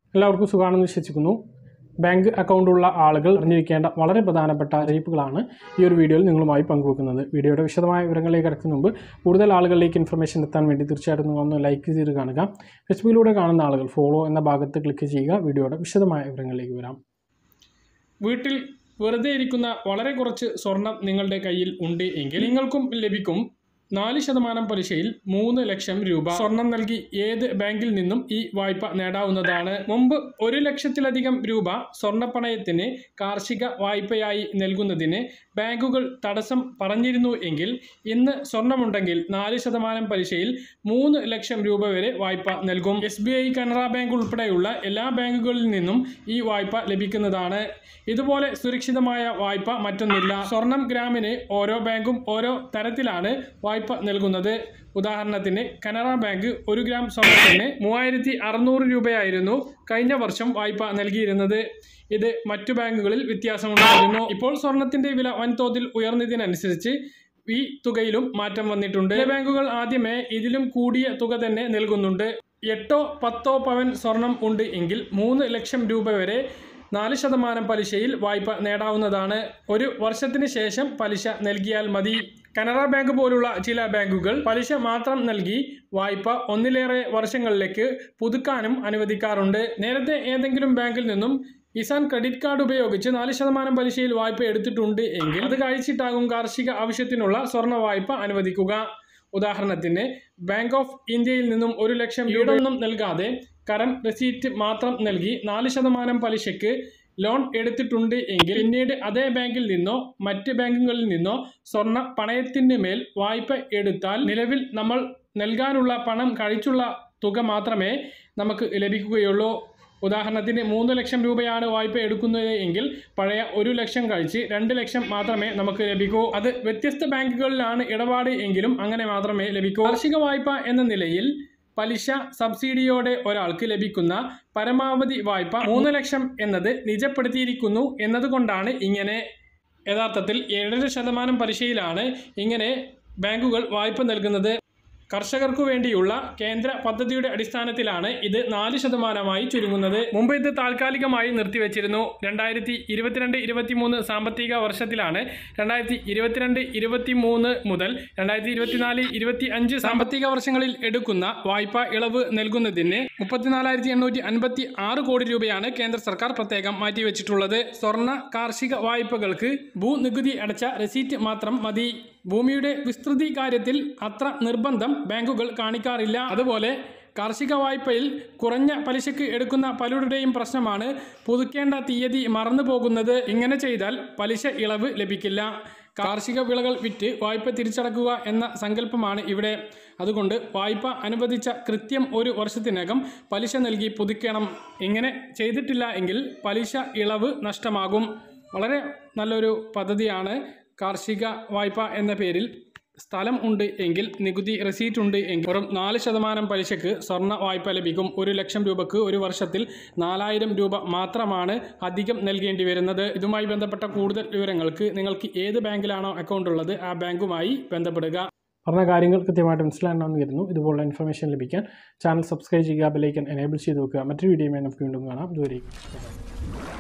എല്ലാവർക്കും സുഖമാണെന്ന് വിശ്വസിക്കുന്നു ബാങ്ക് അക്കൗണ്ടുള്ള ആളുകൾ അറിഞ്ഞിരിക്കേണ്ട വളരെ പ്രധാനപ്പെട്ട അറിയിപ്പുകളാണ് ഈ ഒരു വീഡിയോയിൽ നിങ്ങളുമായി പങ്കുവെക്കുന്നത് വീഡിയോയുടെ വിശദമായ വിവരങ്ങളിലേക്ക് കടക്കുന്ന മുമ്പ് കൂടുതൽ ആളുകളിലേക്ക് ഇൻഫർമേഷൻ എത്താൻ വേണ്ടി തീർച്ചയായിട്ടും നിങ്ങൾ ഒന്ന് ലൈക്ക് ചെയ്ത് കാണുക ഫേസ്ബുക്കിലൂടെ കാണുന്ന ആളുകൾ ഫോളോ എന്ന ഭാഗത്ത് ക്ലിക്ക് ചെയ്യുക വീഡിയോയുടെ വിശദമായ വിവരങ്ങളിലേക്ക് വരാം വീട്ടിൽ വെറുതെ ഇരിക്കുന്ന വളരെ കുറച്ച് സ്വർണം നിങ്ങളുടെ കയ്യിൽ ഉണ്ട് എങ്കിൽ നിങ്ങൾക്കും ലഭിക്കും നാല് ശതമാനം പലിശയിൽ മൂന്ന് ലക്ഷം രൂപ സ്വർണം നൽകി ഏത് ബാങ്കിൽ നിന്നും ഈ വായ്പ നേടാവുന്നതാണ് മുമ്പ് ഒരു ലക്ഷത്തിലധികം രൂപ സ്വർണ്ണപ്പണയത്തിന് കാർഷിക വായ്പയായി നൽകുന്നതിന് ബാങ്കുകൾ തടസ്സം പറഞ്ഞിരുന്നു എങ്കിൽ ഇന്ന് സ്വർണമുണ്ടെങ്കിൽ നാല് ശതമാനം പലിശയിൽ മൂന്ന് ലക്ഷം രൂപ വരെ വായ്പ നൽകും S B I Canara bank ഉൾപ്പെടെയുള്ള എല്ലാ ബാങ്കുകളിൽ നിന്നും ഈ വായ്പ ലഭിക്കുന്നതാണ് ഇതുപോലെ സുരക്ഷിതമായ വായ്പ മറ്റൊന്നില്ല സ്വർണം ഗ്രാമിന് ഓരോ ബാങ്കും ഓരോ തരത്തിലാണ് വായ്പ നൽകുന്നത് ഉദാഹരണത്തിന് കനറ ബാങ്ക് ഒരു ഗ്രാം സ്വർണത്തിന് മൂവായിരത്തി അറുന്നൂറ് രൂപയായിരുന്നു കഴിഞ്ഞ വർഷം വായ്പ നൽകിയിരുന്നത് ഇത് മറ്റു ബാങ്കുകളിൽ വ്യത്യാസമുണ്ടായിരുന്നു ഇപ്പോൾ സ്വർണത്തിന്റെ വില വൻതോതിൽ ഉയർന്നതിനനുസരിച്ച് ഈ തുകയിലും മാറ്റം വന്നിട്ടുണ്ട് ചില ബാങ്കുകൾ ആദ്യമേ ഇതിലും കൂടിയ തുക തന്നെ നൽകുന്നുണ്ട് എട്ടോ പത്തോ പവൻ സ്വർണം ഉണ്ട് എങ്കിൽ മൂന്ന് ലക്ഷം രൂപ വരെ നാല് ശതമാനം പലിശയിൽ വായ്പ നേടാവുന്നതാണ് ഒരു വർഷത്തിന് ശേഷം പലിശ നൽകിയാൽ മതി കനറ ബാങ്ക് പോലുള്ള ചില ബാങ്കുകൾ പലിശ മാത്രം നൽകി വായ്പ ഒന്നിലേറെ വർഷങ്ങളിലേക്ക് പുതുക്കാനും അനുവദിക്കാറുണ്ട് നേരത്തെ ഏതെങ്കിലും ബാങ്കിൽ നിന്നും കിസാൻ ക്രെഡിറ്റ് കാർഡ് ഉപയോഗിച്ച് നാല് ശതമാനം പലിശയിൽ വായ്പ എടുത്തിട്ടുണ്ട് എങ്കിൽ അത് കഴിച്ചിട്ടാകും കാർഷിക ആവശ്യത്തിനുള്ള സ്വർണ്ണ വായ്പ അനുവദിക്കുക ഉദാഹരണത്തിന് ബാങ്ക് ഓഫ് ഇന്ത്യയിൽ നിന്നും ഒരു ലക്ഷം രൂപയൊന്നും നൽകാതെ കരം റെസീറ്റ് മാത്രം നൽകി നാല് ശതമാനം പലിശയ്ക്ക് ലോൺ എടുത്തിട്ടുണ്ട് എങ്കിൽ പിന്നീട് അതേ ബാങ്കിൽ നിന്നോ മറ്റ് ബാങ്കുകളിൽ നിന്നോ സ്വർണ്ണ പണയത്തിന് മേൽ വായ്പ എടുത്താൽ നിലവിൽ നമ്മൾ നൽകാനുള്ള പണം കഴിച്ചുള്ള തുക മാത്രമേ നമുക്ക് ലഭിക്കുകയുള്ളൂ ഉദാഹരണത്തിന് മൂന്ന് ലക്ഷം രൂപയാണ് വായ്പ എടുക്കുന്നത് എങ്കിൽ പഴയ ഒരു ലക്ഷം കഴിച്ച് രണ്ട് ലക്ഷം മാത്രമേ നമുക്ക് ലഭിക്കൂ അത് വ്യത്യസ്ത ബാങ്കുകളിലാണ് ഇടപാട് എങ്കിലും അങ്ങനെ മാത്രമേ ലഭിക്കൂ കാർഷിക വായ്പ എന്ന നിലയിൽ പലിശ സബ്സിഡിയോടെ ഒരാൾക്ക് ലഭിക്കുന്ന പരമാവധി വായ്പ മൂന്ന് ലക്ഷം എന്നത് നിജപ്പെടുത്തിയിരിക്കുന്നു എന്നതുകൊണ്ടാണ് ഇങ്ങനെ യഥാർത്ഥത്തിൽ ഏഴര ശതമാനം പലിശയിലാണ് ഇങ്ങനെ ബാങ്കുകൾ വായ്പ നൽകുന്നത് കർഷകർക്കു വേണ്ടിയുള്ള കേന്ദ്ര പദ്ധതിയുടെ അടിസ്ഥാനത്തിലാണ് ഇത് നാല് ശതമാനമായി ചുരുങ്ങുന്നത് മുമ്പ് ഇത് താൽക്കാലികമായി നിർത്തിവെച്ചിരുന്നു രണ്ടായിരത്തി ഇരുപത്തിരണ്ട് ഇരുപത്തിമൂന്ന് സാമ്പത്തിക വർഷത്തിലാണ് രണ്ടായിരത്തി ഇരുപത്തിരണ്ട് ഇരുപത്തിമൂന്ന് മുതൽ രണ്ടായിരത്തി ഇരുപത്തിനാല് ഇരുപത്തി അഞ്ച് സാമ്പത്തിക വർഷങ്ങളിൽ എടുക്കുന്ന വായ്പ ഇളവ് നൽകുന്നതിന് മുപ്പത്തിനാലായിരത്തി എണ്ണൂറ്റി അൻപത്തി ആറ് കോടി രൂപയാണ് കേന്ദ്ര സർക്കാർ പ്രത്യേകം മാറ്റിവെച്ചിട്ടുള്ളത് സ്വർണ്ണ കാർഷിക വായ്പകൾക്ക് ഭൂനികുതി അടച്ച റെസീറ്റ് മാത്രം മതി ഭൂമിയുടെ വിസ്തൃതി കാര്യത്തിൽ അത്ര നിർബന്ധം ബാങ്കുകൾ കാണിക്കാറില്ല അതുപോലെ കാർഷിക വായ്പയിൽ കുറഞ്ഞ പലിശയ്ക്ക് എടുക്കുന്ന പലരുടെയും പ്രശ്നമാണ് പുതുക്കേണ്ട തീയതി മറന്നു പോകുന്നത് ഇങ്ങനെ ചെയ്താൽ പലിശ ഇളവ് ലഭിക്കില്ല കാർഷിക വിളകൾ വിറ്റ് വായ്പ തിരിച്ചടക്കുക എന്ന സങ്കല്പമാണ് ഇവിടെ അതുകൊണ്ട് വായ്പ അനുവദിച്ച കൃത്യം ഒരു വർഷത്തിനകം പലിശ നൽകി പുതുക്കണം ഇങ്ങനെ ചെയ്തിട്ടില്ല എങ്കിൽ പലിശ ഇളവ് നഷ്ടമാകും വളരെ നല്ലൊരു പദ്ധതിയാണ് കാർഷിക വായ്പ എന്ന പേരിൽ സ്ഥലം ഉണ്ട് എങ്കിൽ നികുതി റെസീറ്റ് ഉണ്ട് എങ്കിൽ വെറും നാല് ശതമാനം പലിശക്ക് സ്വർണ്ണ വായ്പ ലഭിക്കും ഒരു ലക്ഷം രൂപക്ക് ഒരു വർഷത്തിൽ നാലായിരം രൂപ മാത്രമാണ് അധികം നൽകേണ്ടി വരുന്നത് ഇതുമായി ബന്ധപ്പെട്ട കൂടുതൽ വിവരങ്ങൾക്ക് നിങ്ങൾക്ക് ഏത് ബാങ്കിലാണോ അക്കൗണ്ട് ഉള്ളത് ആ ബാങ്കുമായി ബന്ധപ്പെടുക പറഞ്ഞ കാര്യങ്ങൾ കൃത്യമായിട്ട് മനസ്സിലാണെന്ന് കരുതുന്നു ഇതുപോലുള്ള ഇൻഫർമേഷൻ ലഭിക്കാൻ ചാനൽ സബ്സ്ക്രൈബ് ചെയ്യുക ബെലൈക്കൻ എനേബിൾ ചെയ്ത് വെക്കുക മറ്റൊരു വീഡിയോയുമായി നമുക്ക് വീണ്ടും കാണാം ദൂരേക്ക്